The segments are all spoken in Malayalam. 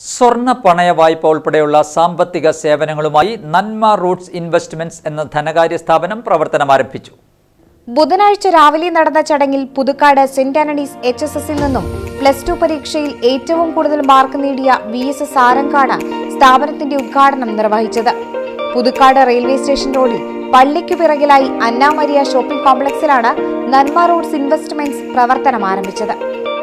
സ്വർണ്ണ പണയ വായ്പ ഉൾപ്പെടെയുള്ള സാമ്പത്തിക സേവനങ്ങളുമായി നന്മ റൂട്ട്സ് ഇൻവെസ്റ്റ്മെന്റ്സ് എന്ന ധനകാര്യ സ്ഥാപനം പ്രവർത്തനം ആരംഭിച്ചു ബുധനാഴ്ച രാവിലെ നടന്ന ചടങ്ങിൽ Puthukkad Saint Antony's H S എസിൽ നിന്നും പ്ലസ് ടു പരീക്ഷയിൽ ഏറ്റവും കൂടുതൽ മാർക്ക് നേടിയ വി എസ് എസ് ആരങ്കാണ് സ്ഥാപനത്തിന്റെ ഉദ്ഘാടനം നിർവഹിച്ചത് പുതുക്കാട് റെയിൽവേ സ്റ്റേഷൻ റോഡിൽ പള്ളിക്കു പിറകിലായി അന്നാമരിയ ഷോപ്പിംഗ് കോംപ്ലക്സിലാണ് നന്മ റോഡ്സ് ഇൻവെസ്റ്റ്മെന്റ്സ് പ്രവർത്തനം ആരംഭിച്ചത്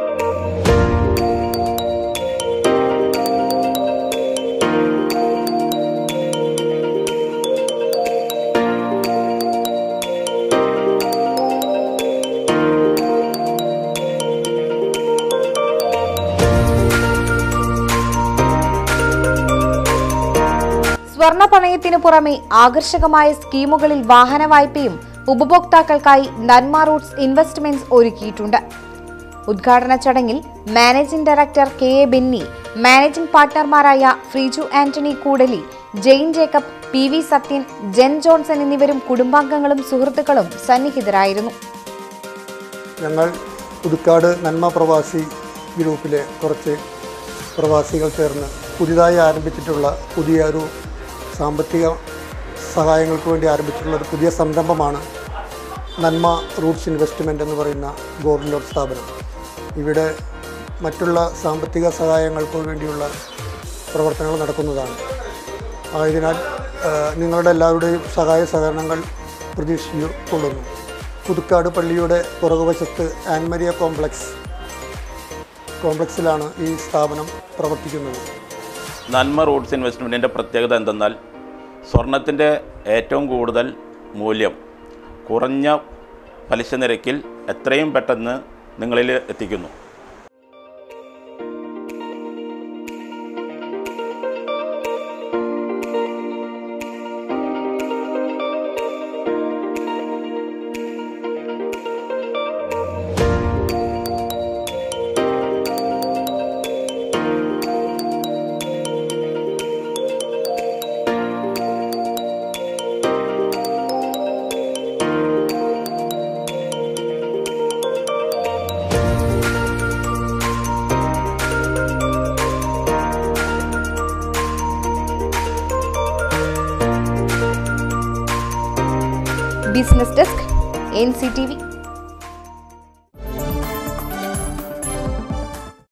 സ്വർണ്ണ പണയത്തിനു പുറമെ ആകർഷകമായ സ്കീമുകളിൽ വാഹന വായ്പയും ഉപഭോക്താക്കൾക്കായി നന്മ റൂട്ട്സ് ഇൻവെസ്റ്റ്മെന്റ്സ് ഒരുക്കിയിട്ടുണ്ട് ഉദ്ഘാടന ചടങ്ങിൽ managing director K A Benny managing പാർട്ട്ണർമാരായ ഫ്രീജു ആന്റണി കൂടലി ജെയിൻ ജേക്കബ് പി വി സത്യൻ ജെൻ ജോൺസൺ എന്നിവരും കുടുംബാംഗങ്ങളും സുഹൃത്തുക്കളും സന്നിഹിതരായിരുന്നു ഞങ്ങൾ പുതുക്കാട് നന്മ പ്രവാസി ഗ്രൂപ്പിലെ കുറച്ച് പ്രവാസികൾ ചേർന്ന് പുതിയതായി ആരംഭിച്ചിട്ടുള്ള പുതിയ ഒരു സാമ്പത്തിക സഹായങ്ങൾക്ക് വേണ്ടി ആരംഭിച്ചിട്ടുള്ള ഒരു പുതിയ സംരംഭമാണ് നന്മ റൂട്ട്സ് ഇൻവെസ്റ്റ്മെൻറ്റ് എന്ന് പറയുന്ന ഗോൾഡ് സ്ഥാപനം ഇവിടെ മറ്റുള്ള സാമ്പത്തിക സഹായങ്ങൾക്ക് വേണ്ടിയുള്ള പ്രവർത്തനങ്ങൾ നടക്കുന്നതാണ് ആയതിനാൽ ആ, നിങ്ങളുടെ എല്ലാവരുടെയും സഹായ സഹകരണങ്ങൾ പ്രതീക്ഷിച്ചു കൊള്ളുന്നു പുതുക്കാട് പള്ളിയുടെ പുറകുവശത്ത് ആൻമരിയ കോംപ്ലക്സ് കോംപ്ലക്സിലാണ് ഈ സ്ഥാപനം പ്രവർത്തിക്കുന്നത് നന്മ റൂട്ട്സ് ഇൻവെസ്റ്റ്മെൻറ്റിൻ്റെ പ്രത്യേകത എന്തെന്നാൽ സ്വർണത്തിൻ്റെ ഏറ്റവും കൂടുതൽ മൂല്യം കുറഞ്ഞ പലിശ നിരക്കിൽ എത്രയും പെട്ടെന്ന് നിങ്ങളിൽ എത്തിക്കുന്നു business desk N C T V